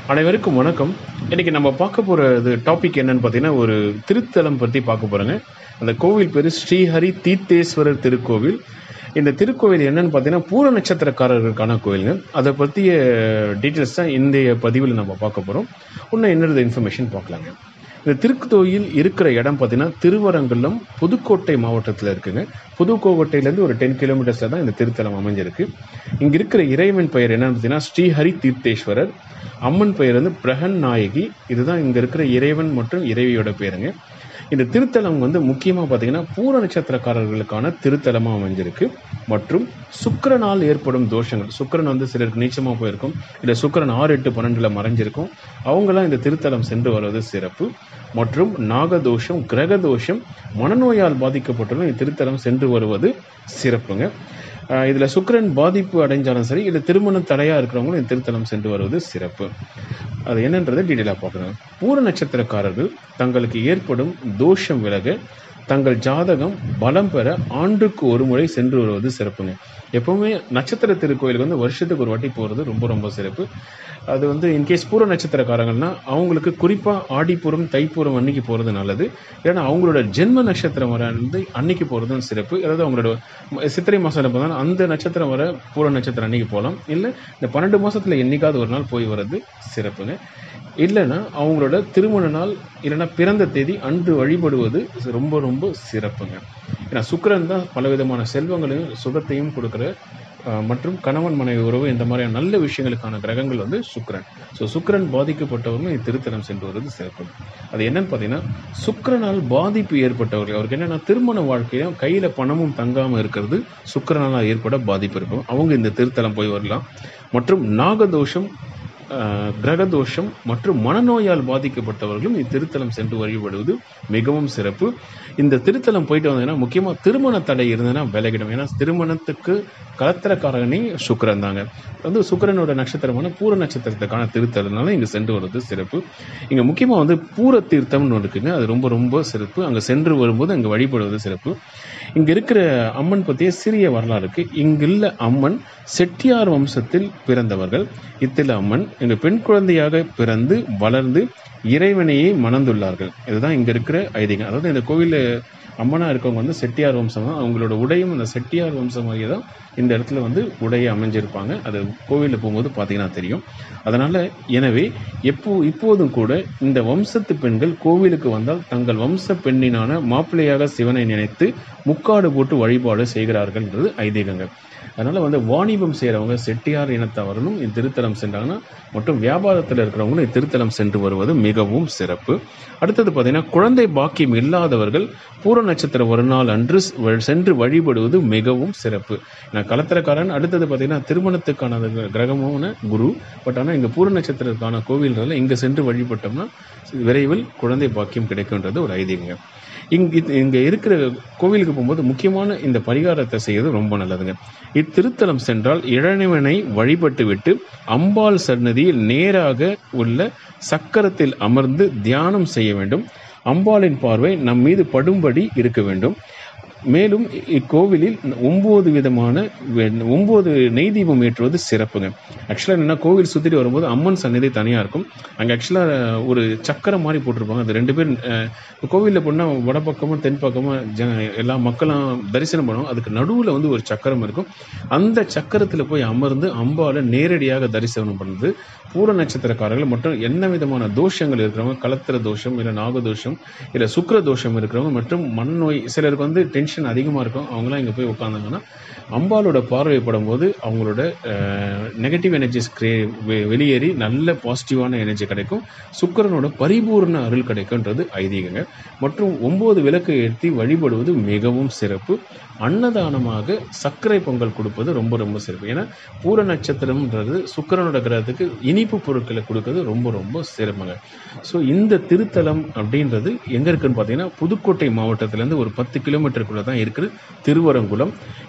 அனைவருக்கும் வணக்கம் இன்னைக்கு நம்ம பார்க்க போகிறது டாபிக் என்னன்னு பார்த்தீங்கன்னா ஒரு திருத்தலம் பற்றி பார்க்க போகிறோங்க அந்த கோவில் பேர் ஸ்ரீஹரி தீர்த்தேஸ்வரர் திருக்கோவில் இந்த திருக்கோவில் என்னன்னு பார்த்தீங்கன்னா பூர நட்சத்திரக்காரர்களுக்கான கோவிலுங்க அதை பற்றிய டீட்டெயில்ஸ் தான் இன்றைய பதிவில் நம்ம பார்க்க போகிறோம் இன்னும் என்னது இன்ஃபர்மேஷன் பார்க்கலாங்க இந்த திருக்கோயில் இருக்கிற இடம் பார்த்தீங்கன்னா திருவரங்குளம் புதுக்கோட்டை மாவட்டத்தில் இருக்குங்க புதுக்கோட்டையிலேருந்து ஒரு டென் கிலோமீட்டர்ஸில் தான் இந்த திருத்தலம் அமைஞ்சிருக்கு இங்கே இருக்கிற இறைவன் பெயர் என்னன்னு பார்த்தீங்கன்னா ஸ்ரீஹரி தீர்த்தேஸ்வரர் அம்மன் பெயர் வந்து பிரகன் நாயகி இதுதான் இங்கே இருக்கிற இறைவன் மற்றும் இறைவியோட பேருங்க இந்த திருத்தலம் வந்து முக்கியமாக பார்த்தீங்கன்னா பூர நட்சத்திரக்காரர்களுக்கான திருத்தலமாக அமைஞ்சிருக்கு மற்றும் சுக்கிரனால் ஏற்படும் தோஷங்கள் சுக்கிரன் வந்து சிலருக்கு நீச்சமாக போயிருக்கும் இல்லை சுக்கிரன் ஆறு எட்டு பன்னெண்டில் மறைஞ்சிருக்கும் அவங்களாம் இந்த திருத்தலம் சென்று வருவது சிறப்பு மற்றும் நாகதோஷம் கிரகதோஷம் மனநோயால் பாதிக்கப்பட்டவர்கள் இந்த திருத்தலம் சென்று வருவது சிறப்புங்க ஆஹ் இதுல சுக்கிரன் பாதிப்பு அடைஞ்சாலும் சரி இல்லை திருமணம் தடையா இருக்கிறவங்களும் இந்த திருத்தலம் சென்று வருவது சிறப்பு அது என்னன்றதை டீட்டெயிலாக பார்க்கணும் பூர நட்சத்திரக்காரர்கள் தங்களுக்கு ஏற்படும் தோஷம் விலக தங்கள் ஜாதகம் பலம் பெற ஆண்டுக்கு ஒரு முறை சென்று வருவது சிறப்புங்க எப்பவுமே நட்சத்திர திருக்கோயிலுக்கு வந்து வருஷத்துக்கு ஒரு வாட்டி போகிறது ரொம்ப ரொம்ப சிறப்பு அது வந்து இன்கேஸ் பூர நட்சத்திரக்காரங்கன்னா அவங்களுக்கு குறிப்பாக ஆடிப்பூரம் தைப்பூரம் அன்னைக்கு போகிறது நல்லது ஏன்னா அவங்களோட ஜென்ம நட்சத்திரம் வர வந்து அன்னைக்கு போகிறதும் சிறப்பு அதாவது அவங்களோட ம- சித்திரை மாதம் பார்த்தா அந்த நட்சத்திரம் வர பூர நட்சத்திரம் அன்னைக்கு போகலாம் இல்லை இந்த பன்னெண்டு மாசத்துல என்னைக்காவது ஒரு நாள் போய் வர்றது சிறப்புங்க இல்லைன்னா அவங்களோட திருமண நாள் இல்லைன்னா பிறந்த தேதி அன்று வழிபடுவது ரொம்ப ரொம்ப சிறப்புங்க ஏன்னா சுக்கிரன் தான் பலவிதமான செல்வங்களையும் சுகத்தையும் கொடுக்குற அஹ், மற்றும் கணவன் மனைவி உறவு இந்த மாதிரியான நல்ல விஷயங்களுக்கான கிரகங்கள் வந்து சுக்கிரன் ஸோ சுக்கிரன் பாதிக்கப்பட்டவர்கள் இந்த திருத்தலம் சென்று வருவது சிறப்பு அது என்னன்னு பார்த்தீங்கன்னா சுக்கிரனால் பாதிப்பு ஏற்பட்டவர்கள் அவருக்கு என்னன்னா திருமண வாழ்க்கையிலும் கையில் பணமும் தங்காமல் இருக்கிறது சுக்கிரனால் ஏற்பட பாதிப்பு இருக்கும் அவங்க இந்த திருத்தலம் போய் வரலாம் மற்றும் நாகதோஷம் ஆஹ், கிரகதோஷம் மற்றும் மனநோயால் பாதிக்கப்பட்டவர்களும் இத்திருத்தலம் சென்று வழிபடுவது மிகவும் சிறப்பு இந்த திருத்தலம் போயிட்டு வந்தீங்கன்னா முக்கியமாக திருமண தடை இருந்ததுன்னா விலகிடும் ஏன்னா திருமணத்துக்கு கலத்திரக்காரகனே சுக்கிரன் தாங்க வந்து சுக்கிரனோட நட்சத்திரமான பூர நட்சத்திரத்துக்கான திருத்தலனால இங்கே சென்று வருவது சிறப்பு இங்கே முக்கியமாக வந்து பூர தீர்த்தம்னு ஒன்று இருக்குங்க அது ரொம்ப ரொம்ப சிறப்பு அங்கே சென்று வரும்போது அங்கே வழிபடுவது சிறப்பு இங்கே இருக்கிற அம்மன் பற்றிய சிறிய வரலாறு இருக்கு இங்குள்ள அம்மன் செட்டியார் வம்சத்தில் பிறந்தவர்கள் இத்தில அம்மன் இங்க பெண் குழந்தையாக பிறந்து வளர்ந்து இறைவனையே மணந்துள்ளார்கள் இதுதான் இங்க இருக்கிற ஐதீகம் அதாவது இந்த கோவில்ல அம்மனா இருக்கவங்க வந்து செட்டியார் வம்சம் தான் அவங்களோட உடையும் அந்த செட்டியார் வம்சம் மாதிரியே தான் இந்த இடத்துல வந்து உடையை அமைஞ்சிருப்பாங்க அது கோவிலில் போகும்போது பார்த்தீங்கன்னா தெரியும் அதனால எனவே எப்போ இப்போதும் கூட இந்த வம்சத்து பெண்கள் கோவிலுக்கு வந்தால் தங்கள் வம்ச பெண்ணினான மாப்பிள்ளையாக சிவனை நினைத்து முக்காடு போட்டு வழிபாடு செய்கிறார்கள்ன்றது ஐதீகங்க அதனால வந்து வாணிபம் செய்கிறவங்க செட்டியார் இனத்தவர்களும் இத்திருத்தலம் சென்றாங்கன்னா மற்றும் வியாபாரத்தில் இருக்கிறவங்களும் இத்திருத்தலம் சென்று வருவது மிகவும் சிறப்பு அடுத்தது பார்த்தீங்கன்னா குழந்தை பாக்கியம் இல்லாதவர்கள் பூர நட்சத்திர ஒரு நாள் அன்று ஸ்- வ- சென்று வழிபடுவது மிகவும் சிறப்பு நான் கலத்திரக்காரன் அடுத்தது பார்த்தீங்கன்னா திருமணத்துக்கான அது கிரகமான குரு பட் ஆனால் இங்கே பூர நட்சத்திரத்துக்கான கோவில்னால இங்கே சென்று வழிபட்டோம்னா விரைவில் குழந்தை பாக்கியம் கிடைக்குன்றது ஒரு ஐதீகங்க இங்க இங்க இருக்கிற கோவிலுக்கு போகும்போது முக்கியமான இந்த பரிகாரத்தை செய்யறது ரொம்ப நல்லதுங்க இத்திருத்தலம் சென்றால் இறைவனை வழிபட்டு விட்டு அம்பாள் சன்னதியில் நேராக உள்ள சக்கரத்தில் அமர்ந்து தியானம் செய்ய வேண்டும் அம்பாளின் பார்வை நம் மீது படும்படி இருக்க வேண்டும் மேலும் இ- இக்கோவிலில் ஒன்பது விதமான வெ- ஒன்பது நெய் தீபம் ஏற்றுவது சிறப்புங்க ஆக்சுவலாக என்னன்னா கோவில் சுற்றிட்டு வரும்போது அம்மன் சன்னதி தனியாக இருக்கும் அங்கே ஆக்சுவலாக ஒரு சக்கரம் மாதிரி போட்டிருப்பாங்க அது ரெண்டு பேர் கோவிலில் போனால் வடபக்கமும் தென் பக்கமும் ஜ எல்லா மக்களும் தரிசனம் பண்ணுவோம் அதுக்கு நடுவில் வந்து ஒரு சக்கரம் இருக்கும் அந்த சக்கரத்தில் போய் அமர்ந்து அம்பாவை நேரடியாக தரிசனம் பண்ணுறது பூர நட்சத்திரக்காரர்கள் மற்றும் என்ன விதமான தோஷங்கள் இருக்கிறவங்க கலத்திர தோஷம் இல்லை நாகதோஷம் இல்லை சுக்கிர தோஷம் இருக்கிறவங்க மற்றும் மண்ணோய் சிலருக்கு வந்து டென்ஷன் அதிகமாக இருக்கும் அவங்களாம் இங்கே போய் உட்காந்தாங்கன்னா அம்பாலோட பார்வை படும்போது அவங்களோட நெகட்டிவ் எனர்ஜிஸ் கிரே வெளியேறி நல்ல பாசிட்டிவான எனர்ஜி கிடைக்கும் சுக்கிரனோட பரிபூர்ண அருள் கிடைக்கும்ன்றது ஐதீகங்க மற்றும் ஒன்பது விளக்கு ஏற்றி வழிபடுவது மிகவும் சிறப்பு அன்னதானமாக சர்க்கரை பொங்கல் கொடுப்பது ரொம்ப ரொம்ப சிறப்பு ஏன்னா பூர நட்சத்திரம்ன்றது சுக்கிரனோட கிரகத்துக்கு இனிப்பு பொருட்களை கொடுக்கறது ரொம்ப ரொம்ப சிறப்புங்க ஸோ இந்த திருத்தலம் அப்படின்றது எங்கே இருக்குன்னு பார்த்தீங்கன்னா புதுக்கோட்டை மாவட்டத்திலேருந்து ஒரு பத்து கிலோமீட்டருக்குள்ளே தான் இருக்குது திருவரங்குளம் இந்த திருத்தலம்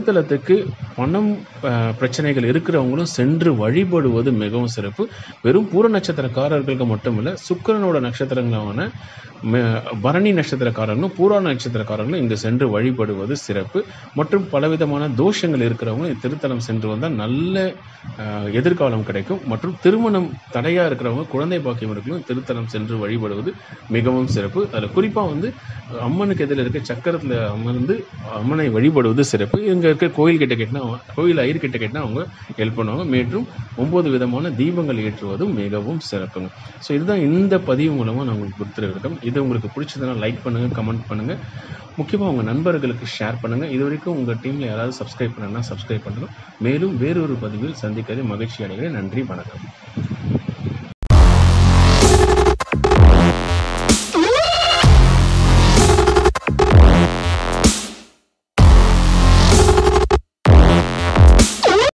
திருத்தலத்துக்கு பணம் அஹ், பிரச்சனைகள் இருக்கிறவங்களும் சென்று வழிபடுவது மிகவும் சிறப்பு வெறும் பூர நட்சத்திரக்காரர்களுக்கு மட்டுமில்ல சுக்கிரனோட நட்சத்திரங்களான ம- பரணி நட்சத்திரக்காரர்களும் பூரா நட்சத்திரக்காரர்களும் இங்கு சென்று வழிபடுவது சிறப்பு மற்றும் பலவிதமான தோஷங்கள் இருக்கிறவங்க திருத்தலம் சென்று வந்தால் நல்ல அஹ், எதிர்காலம் கிடைக்கும் மற்றும் திருமணம் தடையா இருக்கிறவங்க குழந்தை பாக்கியம் இருக்கணும் திருத்தலம் சென்று வழிபடுவது மிகவும் சிறப்பு அதில் குறிப்பாக வந்து அம்மனுக்கு எதிரில் இருக்க சக்கரத்தில் அமர்ந்து அம்மனை வழிபடுவது சிறப்பு இங்கே இருக்க கோயில் கிட்ட கேட்டினா கோயில் ஐயர் கிட்ட கேட்டினா அவங்க ஹெல்ப் பண்ணுவாங்க மேற்றும் ஒன்பது விதமான தீபங்கள் ஏற்றுவதும் மிகவும் சிறப்புங்க ஸோ இதுதான் இந்த பதிவு மூலமாக நான் உங்களுக்கு கொடுத்துருக்கோம் இது உங்களுக்கு பிடிச்சதுன்னா லைக் பண்ணுங்கள் கமெண்ட் பண்ணுங்கள் முக்கியமாக உங்கள் நண்பர்களுக்கு ஷேர் பண்ணுங்கள் இது வரைக்கும் உங்கள் டீமில் யாராவது சப்ஸ்கிரைப் பண்ணனா சப்ஸ்கிரைப் பண்ணுங்கள் மேலும் வேறொரு பதிவில் சந்திக்கிறது மகிழ்ச்சி அடைகிறேன் நன்றி வணக்கம்